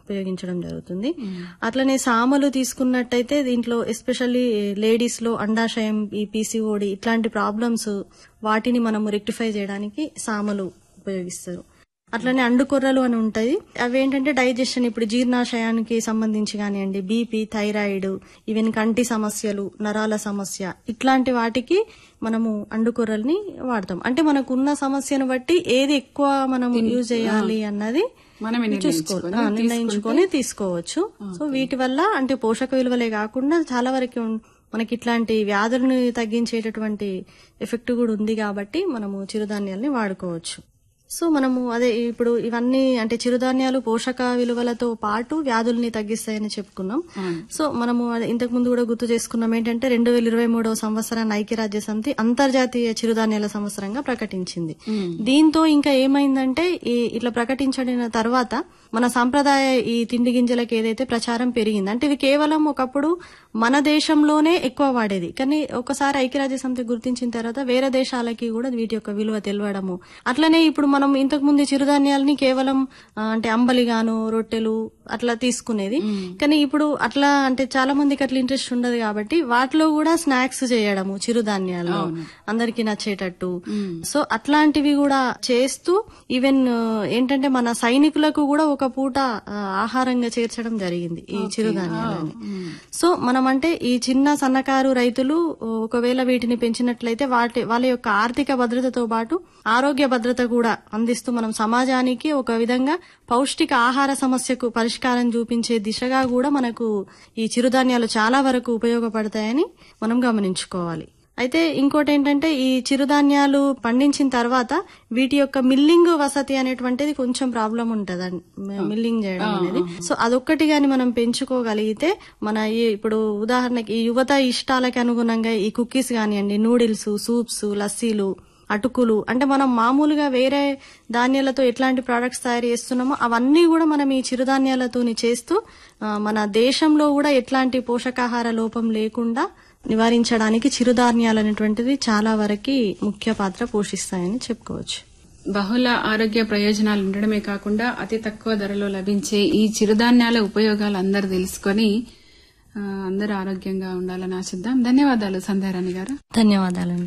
ఉపయోగించడం జరుగుతుంది అట్లనే సామలు తీసుకున్నట్టయితే దీంట్లో ఎస్పెషల్లీ లేడీస్ లో అండాశయం ఈ పీసీఓడి ఇట్లాంటి ప్రాబ్లమ్స్ వాటిని మనము రెక్టిఫై చేయడానికి సామలు ఉపయోగిస్తారు అట్లనే అండుకొర్రలు అని ఉంటాయి అవి ఏంటంటే డైజెషన్ ఇప్పుడు జీర్ణాశయానికి సంబంధించి కానివ్వండి బీపీ థైరాయిడ్ ఈవెన్ కంటి సమస్యలు నరాల సమస్య ఇట్లాంటి వాటికి మనము అండుకొర్రల్ని వాడతాం అంటే మనకు ఉన్న సమస్యను బట్టి ఏది ఎక్కువ మనం యూజ్ చేయాలి అన్నది మనమే చూసుకోవాలి ఆ, నిర్ణయించుకొని తీసుకోవచ్చు సో వీటి వల్ల అంటే పోషక విలువలే కాకుండా చాలా వరకు ఉన్- మనకి ఇట్లాంటి వ్యాధులను తగ్గించేటటువంటి ఎఫెక్ట్ కూడా ఉంది కాబట్టి మనము చిరుధాన్యాల్ని వాడుకోవచ్చు సో మనము అదే ఇప్పుడు ఇవన్నీ అంటే చిరుధాన్యాలు పోషక విలువలతో పాటు వ్యాధుల్ని తగ్గిస్తాయని చెప్పుకున్నాం సో మనము అదే ఇంతకు ముందు కూడా గుర్తు చేసుకున్నాం ఏంటంటే రెండు వేల ఇరవై మూడవ సంవత్సరాన్ని ఐక్యరాజ్య సమితి అంతర్జాతీయ చిరుధాన్యాల సంవత్సరంగా ప్రకటించింది దీంతో ఇంకా ఏమైందంటే ఈ ఇట్లా ప్రకటించడిన తర్వాత మన సాంప్రదాయ ఈ తిండి గింజలకు ఏదైతే ప్రచారం పెరిగింది అంటే ఇవి కేవలం ఒకప్పుడు మన దేశంలోనే ఎక్కువ వాడేది కానీ ఒకసారి ఐక్యరాజ్య సమితి గుర్తించిన తర్వాత వేరే దేశాలకి కూడా వీటి యొక్క విలువ తెలియడము అట్లనే ఇప్పుడు మనం ఇంతకు ముందు చిరుధాన్యాలని కేవలం ఆ, అంటే అంబలిగాను రొట్టెలు అట్లా తీసుకునేది కానీ ఇప్పుడు అట్లా అంటే చాలా మందికి అట్లా ఇంట్రెస్ట్ ఉండదు కాబట్టి వాటిలో కూడా స్నాక్స్ చేయడము చిరుధాన్యాలు అందరికి నచ్చేటట్టు సో అట్లాంటివి కూడా చేస్తూ ఈవెన్ ఆ, ఏంటంటే మన సైనికులకు కూడా ఒక పూట ఆ, ఆహారంగా చేర్చడం జరిగింది ఈ చిరుధాన్యాలని సో మనం అంటే ఈ చిన్న సన్నకారు రైతులు ఆ, ఒకవేళ వీటిని పెంచినట్లయితే వాటి వాళ్ళ యొక్క ఆర్థిక భద్రతతో పాటు ఆరోగ్య భద్రత కూడా అందిస్తూ మనం సమాజానికి ఒక విధంగా పౌష్టిక ఆహార సమస్యకు పరిష్కారం చూపించే దిశగా కూడా మనకు ఈ చిరుధాన్యాలు చాలా వరకు ఉపయోగపడతాయని మనం గమనించుకోవాలి అయితే ఇంకోటి ఏంటంటే ఈ చిరుధాన్యాలు పండించిన తర్వాత వీటి యొక్క మిల్లింగ్ వసతి అనేటువంటిది కొంచెం ప్రాబ్లం ఉంటది మిల్లింగ్ చేయడం అనేది సో అదొక్కటి గాని మనం పెంచుకోగలిగితే మన ఈ ఇప్పుడు ఉదాహరణకి ఈ యువత ఇష్టాలకి అనుగుణంగా ఈ కుకీస్ కానివ్వండి నూడిల్స్ సూప్స్ లస్సీలు అటుకులు అంటే మనం మామూలుగా వేరే ధాన్యాలతో ఎట్లాంటి ప్రొడక్ట్స్ తయారు చేస్తున్నామో అవన్నీ కూడా మనం ఈ చిరుధాన్యాలతోని చేస్తూ ఆ, మన దేశంలో కూడా ఎట్లాంటి పోషకాహార లోపం లేకుండా నివారించడానికి చిరుధాన్యాలు అనేటువంటిది చాలా వరకు ముఖ్య పాత్ర పోషిస్తాయని చెప్పుకోవచ్చు బహుళ ఆరోగ్య ప్రయోజనాలు ఉండడమే కాకుండా అతి తక్కువ ధరలో లభించే ఈ చిరుధాన్యాల ఉపయోగాలు అందరు తెలుసుకొని ఆ, అందరూ ఆరోగ్యంగా ఉండాలని ఆశిద్దాం ధన్యవాదాలు సంధ్యారాణి గారు ధన్యవాదాలండి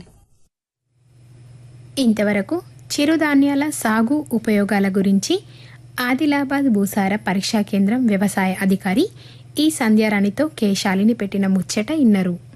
ఇంతవరకు చిరుధాన్యాల సాగు ఉపయోగాల గురించి ఆదిలాబాద్ భూసార పరీక్షా కేంద్రం వ్యవసాయ అధికారి ఈ సంధ్యారాణితో కేశాలిని పెట్టిన ముచ్చట ఇన్నరు